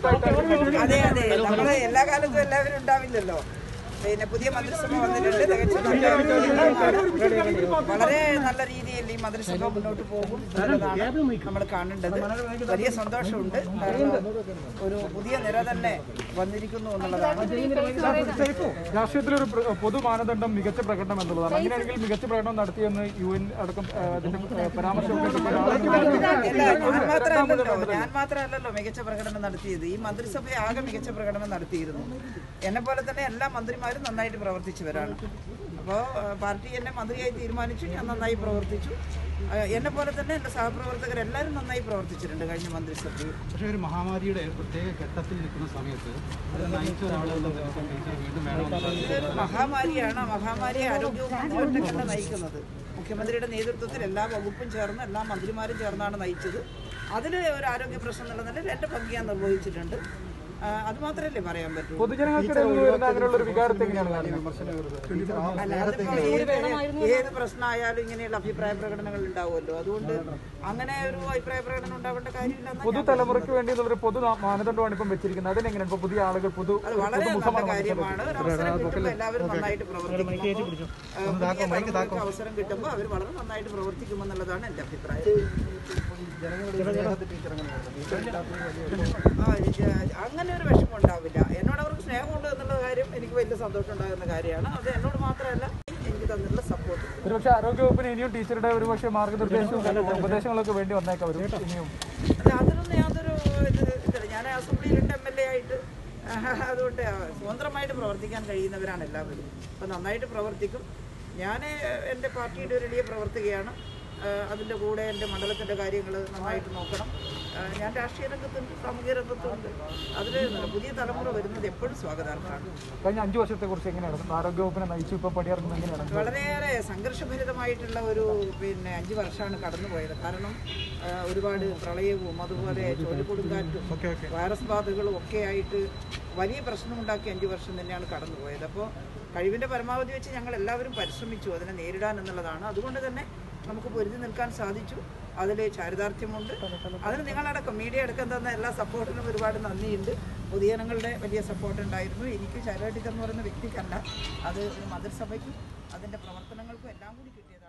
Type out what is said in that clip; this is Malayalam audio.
വ്യത്യസ്തമായിട്ടാണ് അതെ അതെ നമ്മള് എല്ലാ കാലത്തും എല്ലാവരും ഉണ്ടാവില്ലല്ലോ പിന്നെ പുതിയ മന്ത്രിസഭ വന്നിട്ടുണ്ട് തികച്ചും നല്ല- വളരെ നല്ല രീതിയിൽ ഈ മന്ത്രിസഭ മുന്നോട്ട് പോകും എന്നുള്ളതാണ് നമ്മൾ കാണേണ്ടത് വലിയ സന്തോഷമുണ്ട് കാരണം ഒരു പുതിയ നിര തന്നെ വന്നിരിക്കുന്നു എന്നുള്ളതാണ് രാഷ്ട്രീയത്തിലൊരു പ്ര- പൊതു മാനദണ്ഡം മികച്ച പ്രകടനം എന്നുള്ളതാണ് അങ്ങനെയാണെങ്കിൽ മികച്ച പ്രകടനം നടത്തിയെന്ന് യു എൻ അടക്കം ആ, അതിന്റെ ആ, പരാമർശമൊക്കെ അല്ല, ഞാൻ മാത്രമല്ലല്ലോ ഞാൻ മാത്രമല്ലല്ലോ മികച്ച പ്രകടനം നടത്തിയത് ഈ മന്ത്രിസഭ ആകെ മികച്ച പ്രകടനം നടത്തിയിരുന്നു എന്നെ പോലെ തന്നെ എല്ലാ മന്ത്രിമാരും നന്നായിട്ട് പ്രവർത്തിച്ചവരാണ് അപ്പോൾ പാർട്ടി എന്നെ മന്ത്രിയായി തീരുമാനിച്ചു ഞാൻ നന്നായി പ്രവർത്തിച്ചു ആ, എന്നെ പോലെ തന്നെ എൻ്റെ സഹപ്രവർത്തകർ എല്ലാവരും നന്നായി പ്രവർത്തിച്ചിട്ടുണ്ട് കഴിഞ്ഞ മന്ത്രിസഭയിൽ പക്ഷേ ഒരു മഹാമാരിയുടെ പ്രത്യേക ഘട്ടത്തിൽ നിൽക്കുന്ന സമയത്ത് അത് നയിച്ച ഒരാളെന്ന നിലയ്ക്ക് ടീച്ചർ വീണ്ടും വേണമെന്ന് ഇതൊരു മഹാമാരിയാണ് ആ മഹാമാരിയെ ആരോഗ്യവകുപ്പ് ഒറ്റയ്ക്കല്ല നയിക്കുന്നത് മുഖ്യമന്ത്രിയുടെ നേതൃത്വത്തിൽ എല്ലാ വകുപ്പും ചേർന്ന് എല്ലാ മന്ത്രിമാരും ചേർന്നാണ് നയിച്ചത് അതിൽ ഒരു ആരോഗ്യ പ്രശ്നം എന്നുള്ള നിലയിൽ എൻ്റെ പങ്ക് ഞാൻ നിർവഹിച്ചിട്ടുണ്ട് ആ, അത് മാത്രമല്ലേ പറയാൻ പറ്റൂ പൊതുജനങ്ങൾക്കിടയിൽ നിന്ന് വരുന്ന അങ്ങനെയുള്ള ഒരു വികാരത്തെ എങ്ങനെയാണ് കാണുന്നത് അല്ല അതിപ്പോ ഏത് ഏത് പ്രശ്നമായാലും ഇങ്ങനെയുള്ള അഭിപ്രായ പ്രകടനങ്ങൾ ഉണ്ടാവുമല്ലോ അതുകൊണ്ട് അങ്ങനെ ഒരു അഭിപ്രായ പ്രകടനം ഉണ്ടാവേണ്ട കാര്യമില്ല പുതുതലമുറയ്ക്ക് വേണ്ടി എന്നുള്ളൊരു പൊതു നാ- മാനദണ്ഡമാണ് ഇപ്പം വെച്ചിരിക്കുന്നത് അതിനെങ്ങനെയാണ് ഇപ്പൊ പുതിയ ആളുകൾ പുതു അത് വളരെ നല്ല കാര്യമാണ് ഒരു അവസരം കിട്ടുമ്പോൾ എല്ലാവരും നന്നായിട്ട് പ്രവർത്തിക്കും അപ്പോൾ, ആ, പുതിയ തലമുറയ്ക്ക് അവസരം കിട്ടുമ്പോൾ അവർ വളരെ നന്നായിട്ട് പ്രവർത്തിക്കുമെന്നുള്ളതാണ് എൻ്റെ അഭിപ്രായം ആ, ഇത് അങ്ങനെ ഒരു വിഷമം ഉണ്ടാവില്ല എന്നോട് അവർക്ക് സ്നേഹമുണ്ട് എന്നുള്ള കാര്യം എനിക്ക് വലിയ സന്തോഷം ഉണ്ടാകുന്ന കാര്യമാണ് അത് എന്നോട് മാത്രമല്ല എനിക്ക് തന്നിട്ടുള്ള സപ്പോർട്ട് ഒരുപക്ഷെ ആരോഗ്യവകുപ്പിന് ഇനിയും ടീച്ചറുടെ ഒരുപക്ഷെ മാർഗനിർദ്ദേശവും അല്ലെങ്കിൽ ഉപദേശങ്ങളൊക്കെ വേണ്ടി വന്നേക്കാം ഒരു ഇനിയും അത് അതിനൊന്നും യാതൊരു ഇത് ഇതില്ല ഞാൻ അസംബ്ലിയിലുണ്ട് എം എൽ എ ആയിട്ട് ആഹ് അതുകൊണ്ട് സ്വതന്ത്രമായിട്ട് പ്രവർത്തിക്കാൻ കഴിയുന്നവരാണ് എല്ലാവരും അപ്പോൾ നന്നായിട്ട് പ്രവർത്തിക്കും ഞാൻ എൻ്റെ പാർട്ടിയുടെ ഒരു വലിയ പ്രവർത്തകയാണ് ആഹ് അതിൻ്റെ കൂടെ എൻ്റെ മണ്ഡലത്തിൻ്റെ കാര്യങ്ങൾ നന്നായിട്ട് നോക്കണം ആഹ് ഞാൻ രാഷ്ട്രീയ രംഗത്തുണ്ട് സാമൂഹിക രംഗത്തുണ്ട് അതിൽ പുതിയ തലമുറ വരുന്നത് എപ്പോഴും സ്വാഗതാർഹമാണ് കഴിഞ്ഞ അഞ്ചു വർഷത്തെ കുറിച്ച് എങ്ങനെയാണ് ആരോഗ്യവകുപ്പിനെ നയിച്ചു ഇപ്പൊ പടിയിറങ്ങുന്നത് എങ്ങനെയാണ് വളരെയേറെ സംഘർഷഭരിതമായിട്ടുള്ള ഒരു പിന്നെ അഞ്ച് വർഷമാണ് കടന്നുപോയത് കാരണം ആ, ഒരുപാട് പ്രളയവും അതുപോലെ ചുഴലിക്കൊടുങ്കാറ്റും വൈറസ് ബാധകളും ഒക്കെ ആയിട്ട് വലിയ പ്രശ്നമുണ്ടാക്കി അഞ്ച് വർഷം തന്നെയാണ് കടന്നുപോയത് അപ്പോൾ കഴിവിൻ്റെ പരമാവധി വെച്ച് ഞങ്ങൾ എല്ലാവരും പരിശ്രമിച്ചു അതിനെ നേരിടാൻ എന്നുള്ളതാണ് അതുകൊണ്ട് തന്നെ നമുക്ക് പൊരുതി നിൽക്കാൻ സാധിച്ചു അതിൽ ചാരിതാർത്ഥ്യമുണ്ട് അതിന് നിങ്ങളടക്കം മീഡിയ അടക്കം തന്ന എല്ലാ സപ്പോർട്ടിനും ഒരുപാട് നന്ദിയുണ്ട് പൊതുജനങ്ങളുടെ വലിയ സപ്പോർട്ട് ഉണ്ടായിരുന്നു എനിക്ക് ചാരിതാർത്ഥ്യം എന്ന് പറയുന്ന വ്യക്തിക്കല്ല അത് ഒരു മന്ത്രിസഭയ്ക്കും അതിൻ്റെ പ്രവർത്തനങ്ങൾക്കും എല്ലാം കൂടി കിട്ടിയത്